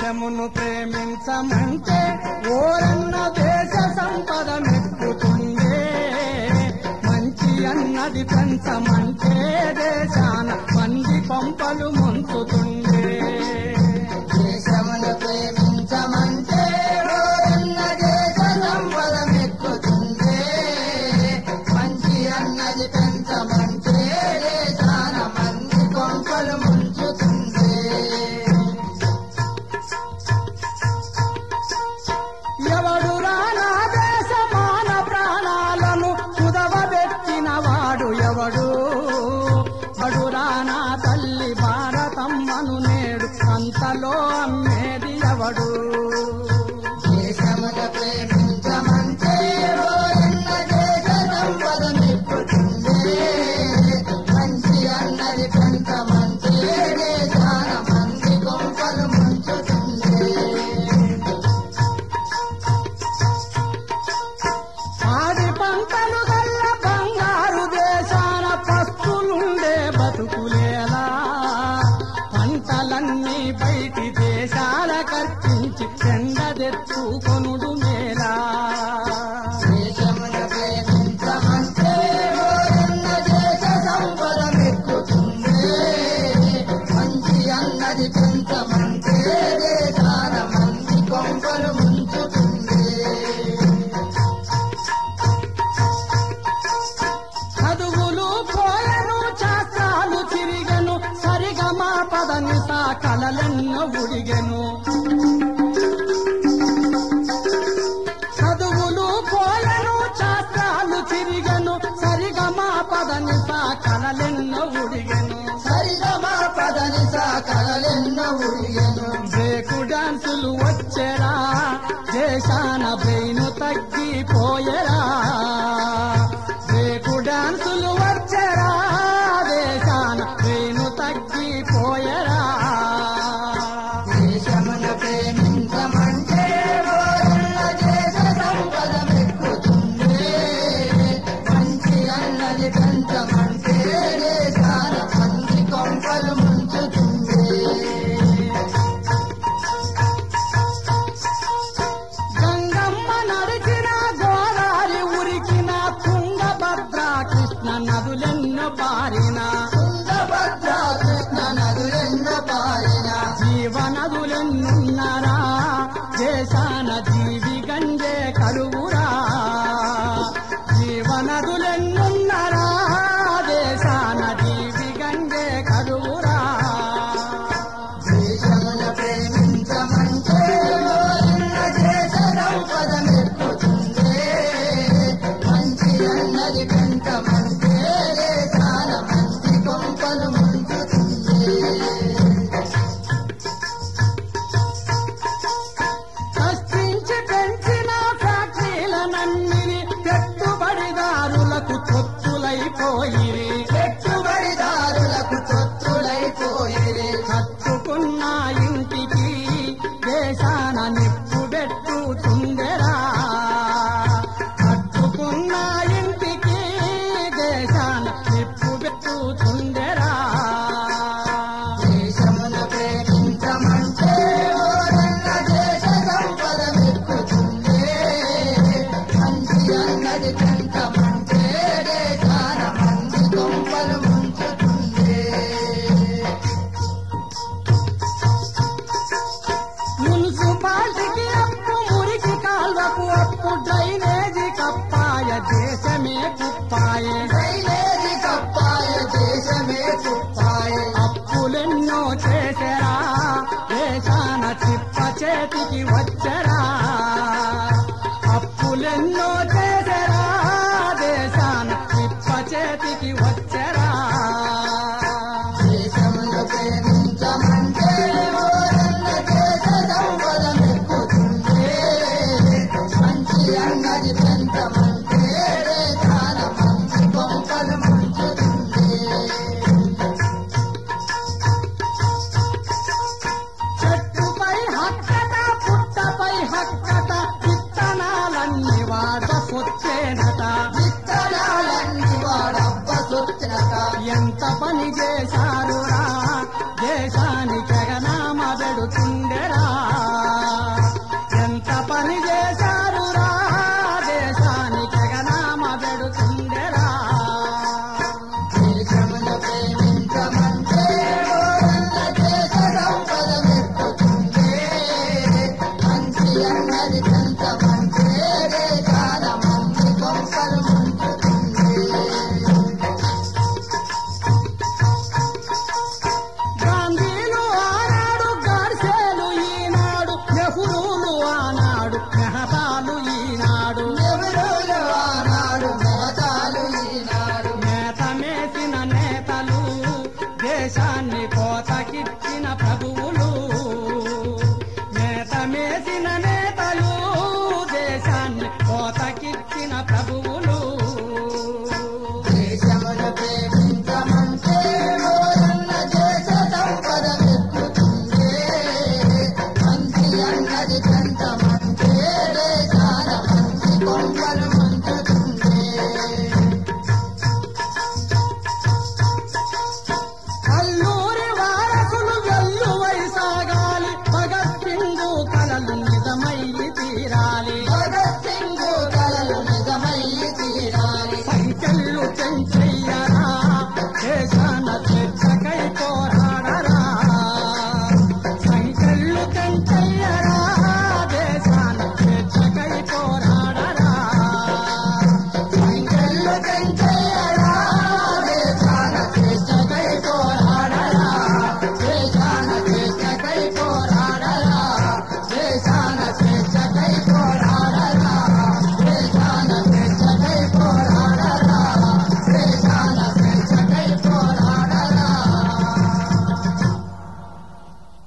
దేశమును ప్రేమించమంటే ఓరన్న దేశ సంపద మెక్కుతుండే మంచి అన్నది పెంచమంటే దేశాన మంది పంపలు ముంచుతుండే దేశమును ప్రేమించమంటే ఓరన్న దేశ సంపద మెక్కుతుందే మంచి అన్నది పెంచమంటే దేశాన మంది కొంపలు ముంచుతుంది ఎవడు రానా దేశమాన ప్రాణాలను కుదవబెట్టిన వాడు ఎవడు బడు రానా తల్లి భారతమ్మను నేడు అంతలో అమ్మేది ఎవడు దేశమును ప్రేమించమంటే ఓరన్న దేశ సంపద మెక్కుతుందే మంచి అన్నది పెంచమంటే దేశాన మంది కొంపలు ముంచుతుంది ఆడి పంటలు గల్ల బంగారు దేశాన పస్తులుండే బతుకులేలా పంటలన్నీ బయటి దేశాల కర్పించి చెండదెత్తుకొనుడు మేలా దేశమును ప్రేమించమంటే ఓరన్న దేశ సంపద మెక్కుతుందే మంచి అన్నది పెంచమంటే దేశాన మంచి కొంపలు ముంచుతుంది చదువులు పోయను శాస్త్రాలు తిరిగెను సరిగమా పదని సా కలలెన్నో ఉడిగెను చదువులు పోయను శాస్త్రాలు తిరిగెను సరిగమా పదని సా కలలెన్నో ఉడిగెను సరిగమా పదని సాకలెన్నో ఉడిగెను బ్రేకు డాన్సులు వచ్చెరా దేశాన బ్రెయిన్ తగ్గిపోయెరా బ్రేకు డాన్సులు వచ్చెరా దేశాన బ్రెయిన్ తగ్గిపోయెరా దేశమును ప్రేమించమంటే ఓరన్న దేశ సంపద మెక్కుతుందే మంచి అన్నది పెంచమంటే దేశాన మంచి కొంపలు ముంచుతుంది గంగమ్మ నడిచిన గోదారి ఉరికిన తుంగభద్ర కృష్ణ నదులెన్నో పారిన తుంగభద్ర కృష్ణ నదులెన్న పారిన జీవనదులెన్నున్నరా దేశాన జీవి గంజే కరువురా జీవనదులెన్నున్నరా దేశాన జీవి గంజే కరువురా దేశమును ప్రేమించమంటే ఓరన్న దేశ సంపద మెక్కుతుందే మంచి అన్నది పెంచమంటే దేశాన మంచి కొంపలు ముంచుతుంది కష్టించి పెంచిన ఫ్యాక్టరీలనన్నిని పెట్టుబడిదారులకు తొత్తులైపోయిరి పెట్టుబడిదారులకు తొత్తులైపోయిరి కట్టుకున్న ఇంటికి దేశాన నిప్పు పెట్టుతుందెరా కట్టుకున్న ఇంటికి దేశాన నిప్పు పెట్టుతుందెరా దేశమును ప్రేమించమంటే ఓరన్న దేశ సంపద మెక్కుతుందే మంచి అన్నది పెంచమంటే దేశాన మంచి కొంపలు ముంచుతుంది మున్సిపాలిటీకి అప్పు మురికి కాల్వకు అప్పు డ్రైనేజీ కప్పాయ దేశమే కుప్పాయే రైలేది కప్పాయ దేశమే కుప్పాయ అప్పులెన్నో చేసరా దేశాన చిప్ప చేతికి వచ్చరా అప్పులెన్నో చేసరా దేశాన చిప్ప చేతికి వచ్చరా దేశమును ప్రేమించమంటే ఓరన్న దేశ సంపద మెక్కుతుందే మంచి అన్నది పెంచమంటే దేశాన మంచి కొంపలు ముంచుతుంది చెట్టుపై హక్కట పుట్టపై హక్కట విత్తనాలన్నీ వాడ సొచ్చేనట విత్తనాలన్నీ వాడబ్బ సొచ్చట ఎంత పని చేశారురా దేశానికి గనామ పెడుతుండెరా వచ్చిన ప్రభువు